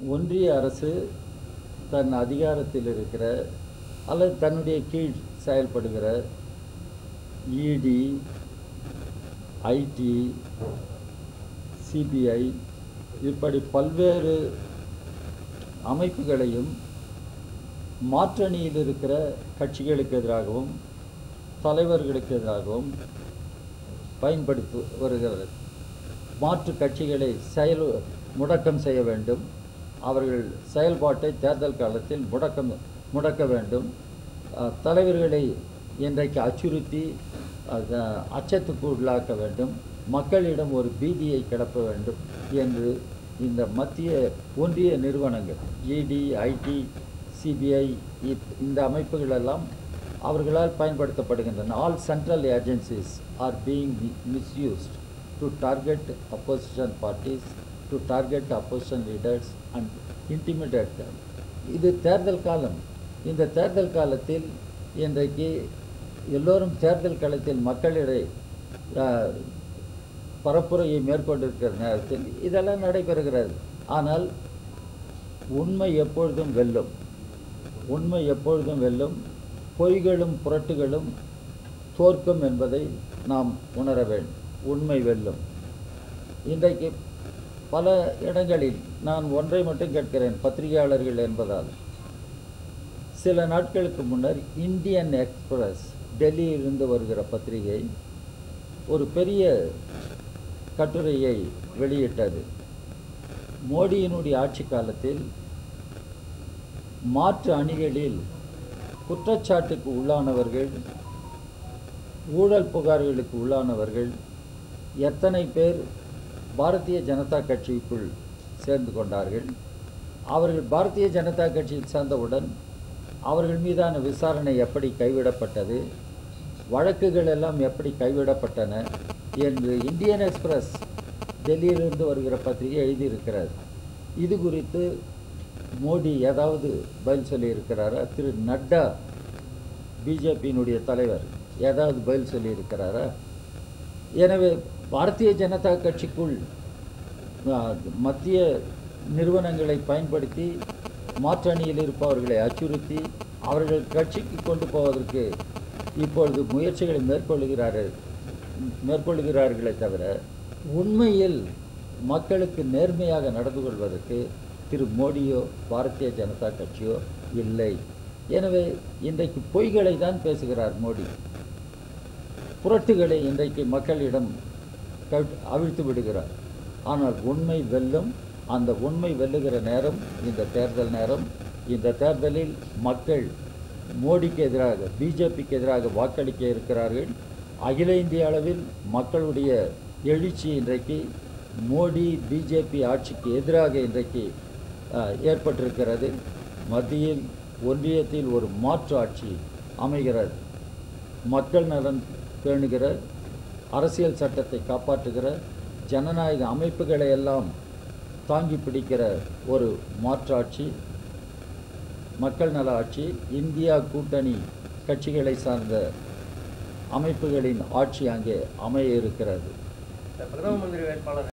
ஒன்றிய அரசு தன் அதிகாரத்தில் இருக்கிற அல்லது தன்னுடைய கீழ் செயல்படுகிற இடி ஐடி சிபிஐ இப்படி பல்வேறு அமைப்புகளையும் மாற்றணியில் இருக்கிற கட்சிகளுக்கு எதிராகவும் தலைவர்களுக்கு எதிராகவும் பயன்படுத்தி வருகிறது மாற்று கட்சிகளை செயல் முடக்கம் செய்ய வேண்டும் அவர்கள் செயல்பாட்டை தேர்தல் காலத்தில் முடக்கம் முடக்க வேண்டும் அஹ், தலைவர்களை இன்றைக்கு அச்சுறுத்தி அஹ், அச்சத்துக்கு உள்ளாக்க வேண்டும் மக்களிடம் ஒரு பீதியை கிளப்ப வேண்டும் என்று இந்த மத்திய ஒன்றிய நிறுவனங்கள் இடி ஐடி சிபிஐ இந்த அமைப்புகள் எல்லாம் அவர்களால் பயன்படுத்தப்படுகின்றன all central agencies are being misused to target opposition parties to target opposition leaders and intimidate them இது தேர்தல் காலம் இந்த தேர்தல் காலத்தில் இன்றைக்கு எல்லோரும் தேர்தல் களத்தில் மக்களிடையே அஹ், பரப்புரையை மேற்கொண்டிருக்கிற நேரத்தில் இதெல்லாம் நடைபெறுகிறது ஆனால் உண்மை எப்பொழுதும் வெல்லும் உண்மை எப்பொழுதும் வெல்லும் பொய்களும் புரட்டுகளும் தோற்கும் என்பதை நாம் உணர வேண்டும் உண்மை வெல்லும் இன்றைக்கு பல இடங்களில் நான் ஒன்றை மட்டும் கேட்கிறேன் பத்திரிகையாளர்கள் என்பதால் சில நாட்களுக்கு முன்னர் இந்தியன் எக்ஸ்பிரஸ் டெல்லியிலிருந்து வருகிற பத்திரிகை ஒரு பெரிய கட்டுரையை வெளியிட்டது மோடியினுடைய ஆட்சி காலத்தில் மாற்று அணிகளில் குற்றச்சாட்டுக்கு உள்ளானவர்கள் ஊழல் புகார்களுக்கு உள்ளானவர்கள் எத்தனை பேர் பாரதிய ஜனதா கட்சிக்குள் சேர்ந்து கொண்டார்கள் அவர்கள் பாரதிய ஜனதா கட்சியில் சேர்ந்தவுடன் அவர்கள் மீதான விசாரணை எப்படி கைவிடப்பட்டது வழக்குகள் எல்லாம் எப்படி கைவிடப்பட்டன என்று இந்தியன் எக்ஸ்பிரஸ் டெல்லியிலிருந்து வருகிற பத்திரிகை எழுதியிருக்கிறது இது குறித்து மோடி ஏதாவது பதில் சொல்லியிருக்கிறாரா திரு நட்டா பிஜேபியினுடைய தலைவர் ஏதாவது பதில் சொல்லியிருக்கிறாரா எனவே பாரதிய ஜனதா கட்சிக்குள் ஆ, மத்திய நிறுவனங்களை பயன்படுத்தி மாற்றணியில் இருப்பவர்களை அச்சுறுத்தி அவர்கள் கட்சிக்கு கொண்டு போவதற்கு இப்பொழுது முயற்சிகளை மேற்கொள்கிறார்கள் மேற்கொள்கிறார்களே தவிர உண்மையில் மக்களுக்கு நேர்மையாக நடந்து கொள்வதற்கு திரு மோடியோ பாரதிய ஜனதா கட்சியோ இல்லை எனவே இன்றைக்கு பொய்களை தான் பேசுகிறார் மோடி புரட்டுகளை இன்றைக்கு மக்களிடம் கவிழ்- அவிழ்த்து விடுகிறார் ஆனால் உண்மை வெல்லும் அந்த உண்மை வெல்லுகிற நேரம் இந்த தேர்தல் நேரம் இந்த தேர்தலில் மக்கள் மோடிக்கு எதிராக பிஜேபிக்கு எதிராக வாக்களிக்க இருக்கிறார்கள் அகில இந்திய அளவில் மக்களுடைய எழுச்சி இன்றைக்கு மோடி பிஜேபி ஆட்சிக்கு எதிராக இன்றைக்கு அஹ், ஏற்பட்டிருக்கிறது மத்தியில் ஒன்றியத்தில் ஒரு மாற்று ஆட்சி அமைகிறது மக்கள் நலன் பேணுகிற அரசியல் சட்டத்தை காப்பாற்றுகிற ஜனநாயக அமைப்புகளை எல்லாம் தாங்கி பிடிக்கிற ஒரு மாற்றாட்சி மக்கள் நல ஆட்சி இந்தியா கூட்டணி கட்சிகளை சார்ந்த அமைப்புகளின் ஆட்சி அங்கே அமைய இருக்கிறது பிரதம மந்திரி வேட்பாளர்